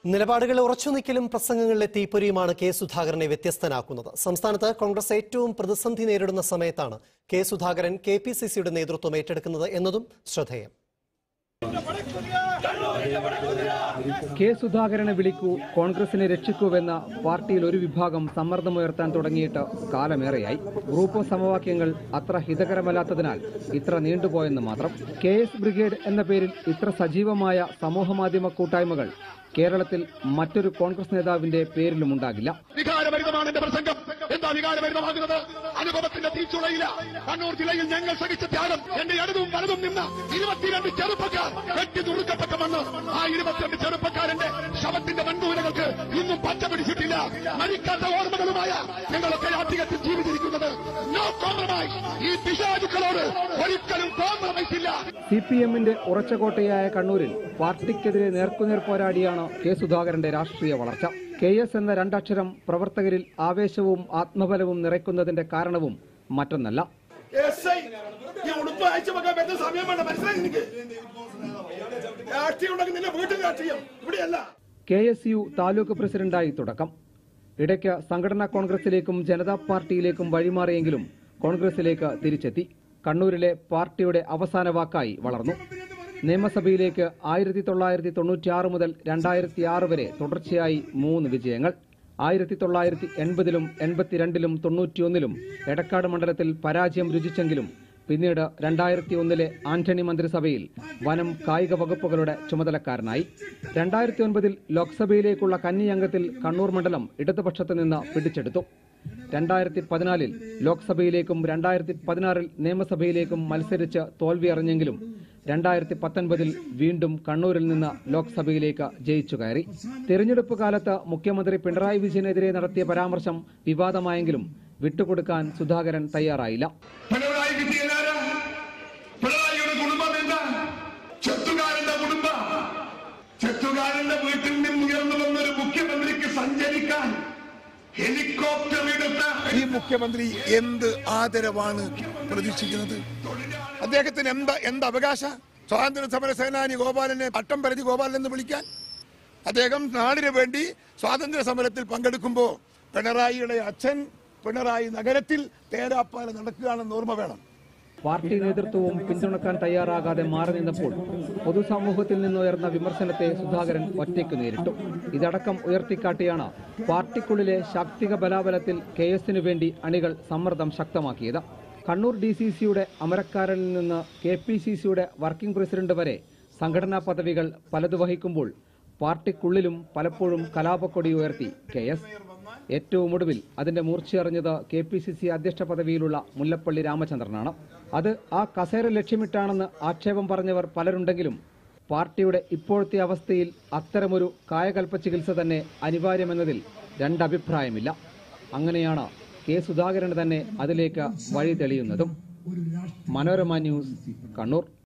നിലപാടുകൾ ഉറച്ചുനിൽക്കലും പ്രസംഗങ്ങളിലെ തീപ്പൊരിയുമാണ് കെ സുധാകരനെ വ്യത്യസ്തനാക്കുന്നത് സംസ്ഥാനത്ത് കോൺഗ്രസ് ഏറ്റവും പ്രതിസന്ധി നേരിടുന്ന സമയത്താണ് K Sudhakaran K P C സിയുടെ നേതൃത്വം ഏറ്റെടുക്കുന്നത് എന്നതും ശ്രദ്ധേയം കെ സുധാകരനെ വിളിക്കൂ കോൺഗ്രസിനെ രക്ഷിക്കൂവെന്ന പാർട്ടിയിൽ ഒരു വിഭാഗം സമ്മർദ്ദമുയർത്താൻ തുടങ്ങിയിട്ട് കാലമേറെയായി ഗ്രൂപ്പ് സമവാക്യങ്ങൾ അത്ര ഹിതകരമല്ലാത്തതിനാൽ ഇത്ര നീണ്ടുപോയെന്ന് മാത്രം കെ എസ് ബ്രിഗേഡ് എന്ന പേരിൽ ഇത്ര സജീവമായ സമൂഹമാധ്യമ കൂട്ടായ്മകൾ കേരളത്തിൽ മറ്റൊരു കോൺഗ്രസ് നേതാവിന്റെ പേരിലുമുണ്ടാകില്ല വികാരഭരിതമാണ് എന്റെ പ്രസംഗം എന്താ വികാരഭരിതമാകുന്നത് അനുഭവത്തിന്റെ തീച്ചുളയില്ല കണ്ണൂർ ജില്ലയിൽ ഞങ്ങൾ സഹിച്ച ത്യാഗം എന്റെ ഇടതും വലതും നിന്ന ഇരുപത്തിരണ്ട് ചെറുപ്പക്കാർ വെട്ടി നുറുക്കപ്പെട്ട മണ്ണ് ആ ഇരുപത്തിരണ്ട് ചെറുപ്പക്കാരന്റെ ശവത്തിന്റെ മൺകൂലകൾക്ക് ഇന്നും പച്ച പിടിച്ചിട്ടില്ല മരിക്കാത്ത ഓർമ്മകളുമായ ഞങ്ങളൊക്കെ അധികത്തിൽ ജീവിച്ചിരിക്കുന്നത് നോ കോംപ്രമൈസ് ഈ പിശാചുക്കളോട് ഒരിക്കലും കോംപ്രമൈസ് ഇല്ല സി പി എമ്മിന്റെ ഉറച്ച കോട്ടയായ കണ്ണൂരിൽ പാർട്ടിക്കെതിരെ നേർക്കുനേർ പോരാടിയാണ് കെ സുധാകരന്റെ രാഷ്ട്രീയ വളർച്ച കെ എസ് എന്ന രണ്ടക്ഷരം പ്രവർത്തകരിൽ ആവേശവും ആത്മബലവും നിറയ്ക്കുന്നതിന്റെ കാരണവും മറ്റൊന്നല്ല എസ് ഐ ഈ ഉടുപ്പ് അയച്ചു വെക്കാൻ പറ്റുന്ന സമയം വേണ്ട മനസ്സിലായി എനിക്ക് രാഷ്ട്രീയം ഉണ്ടെങ്കിൽ നിന്റെ വീട്ടിൽ രാഷ്ട്രീയം ഇവിടെയല്ല കെ എസ് യു താലൂക്ക് പ്രസിഡന്റായി തുടക്കം ഇടയ്ക്ക് സംഘടനാ കോൺഗ്രസിലേക്കും ജനതാ പാർട്ടിയിലേക്കും വഴിമാറിയെങ്കിലും കോൺഗ്രസിലേക്ക് തിരിച്ചെത്തി കണ്ണൂരിലെ പാർട്ടിയുടെ അവസാന വാക്കായി വളർന്നു നിയമസഭയിലേക്ക് ആയിരത്തി തൊള്ളായിരത്തി തൊണ്ണൂറ്റിയാറ് മുതൽ രണ്ടായിരത്തി ആറ് വരെ തുടർച്ചയായി മൂന്ന് വിജയങ്ങൾ ആയിരത്തി തൊള്ളായിരത്തി എൺപതിലും എൺപത്തിരണ്ടിലും തൊണ്ണൂറ്റിയൊന്നിലും എടക്കാട് മണ്ഡലത്തിൽ പരാജയം രുചിച്ചെങ്കിലും പിന്നീട് രണ്ടായിരത്തി ഒന്നിലെ ആന്റണി മന്ത്രിസഭയിൽ വനം കായിക വകുപ്പുകളുടെ ചുമതലക്കാരനായി രണ്ടായിരത്തി ഒൻപതിൽ ലോക്സഭയിലേക്കുള്ള കന്നി അംഗത്തിൽ കണ്ണൂർ മണ്ഡലം ഇടതുപക്ഷത്ത് നിന്ന് പിടിച്ചെടുത്തു രണ്ടായിരത്തി പതിനാലിൽ ലോക്സഭയിലേക്കും രണ്ടായിരത്തി പതിനാറിൽ നിയമസഭയിലേക്കും മത്സരിച്ച് തോൽവി അറിഞ്ഞെങ്കിലും രണ്ടായിരത്തി പത്തൊൻപതിൽ വീണ്ടും കണ്ണൂരിൽ നിന്ന് ലോക്സഭയിലേക്ക് ജയിച്ചു കയറി തെരഞ്ഞെടുപ്പ് കാലത്ത് മുഖ്യമന്ത്രി പിണറായി വിജയനെതിരെ നടത്തിയ പരാമർശം വിവാദമായെങ്കിലും വിട്ടുകൊടുക്കാൻ സുധാകരൻ തയ്യാറായില്ല പിണറായി കിട്ടിയതാരാ പിണറായിയുടെ കുടുംബം എന്താ ചെത്തുകാരന്റെ കുടുംബം ചെത്തുകാരന്റെ വീട്ടിൽ നിന്ന് ഉയർന്നു വന്നൊരു മുഖ്യമന്ത്രിക്ക് സഞ്ചരിക്കാൻ ഹെലികോപ്റ്റർ എടുത്ത ഈ മുഖ്യമന്ത്രി എന്ത് ആദരവാണ് പ്രതീക്ഷിക്കുന്നത് അദ്ദേഹത്തിന് എന്താ എന്ത് അവകാശ സ്വാതന്ത്ര്യ സമര സേനാനി ഗോപാലനെ പട്ടം പരതി ഗോപാലൻ എന്ന് വിളിക്കാൻ അദ്ദേഹം നാടിന് വേണ്ടി സ്വാതന്ത്ര്യ സമരത്തിൽ പങ്കെടുക്കുമ്പോൾ പിണറായിയുടെ അച്ഛൻ പിണറായി നഗരത്തിൽ തേരാപ്പാല നടക്കുകയാണെന്ന് ഓർമ്മ വേണം പാർട്ടി നേതൃത്വവും പിന്തുണക്കാൻ തയ്യാറാകാതെ മാറി നിന്നപ്പോൾ പൊതുസമൂഹത്തിൽ നിന്നുയർന്ന വിമർശനത്തെ സുധാകരൻ ഒറ്റയ്ക്ക് നേരിട്ടു ഇതടക്കം ഉയർത്തിക്കാട്ടിയാണ് പാർട്ടിക്കുള്ളിലെ ശാക്തിക ബലാബലത്തിൽ കെ എസിനു വേണ്ടി അണികൾ സമ്മർദ്ദം ശക്തമാക്കിയത് കണ്ണൂർ ഡി സി സിയുടെ അമരക്കാരനിൽ നിന്ന് കെ പി സി സിയുടെ വർക്കിംഗ് പ്രസിഡന്റ് വരെ സംഘടനാ പദവികൾ പലത് വഹിക്കുമ്പോൾ പാർട്ടിക്കുള്ളിലും പലപ്പോഴും കലാപക്കൊടി ഉയർത്തി കെ എസ് ഏറ്റവും ഒടുവിൽ അതിന്റെ മൂർച്ചയറിഞ്ഞത് കെ പി സി സി അധ്യക്ഷ പദവിയിലുള്ള മുല്ലപ്പള്ളി രാമചന്ദ്രനാണ് അത് ആ കസേര ലക്ഷ്യമിട്ടാണെന്ന് ആക്ഷേപം പറഞ്ഞവർ പലരുണ്ടെങ്കിലും പാർട്ടിയുടെ ഇപ്പോഴത്തെ അവസ്ഥയിൽ അത്തരമൊരു കായകൽപ്പ ചികിത്സ തന്നെ അനിവാര്യമെന്നതിൽ രണ്ടഭിപ്രായമില്ല അങ്ങനെയാണ് കെ സുധാകരന് തന്നെ അതിലേക്ക് വഴി തെളിയുന്നതും മനോരമ ന്യൂസ് കണ്ണൂർ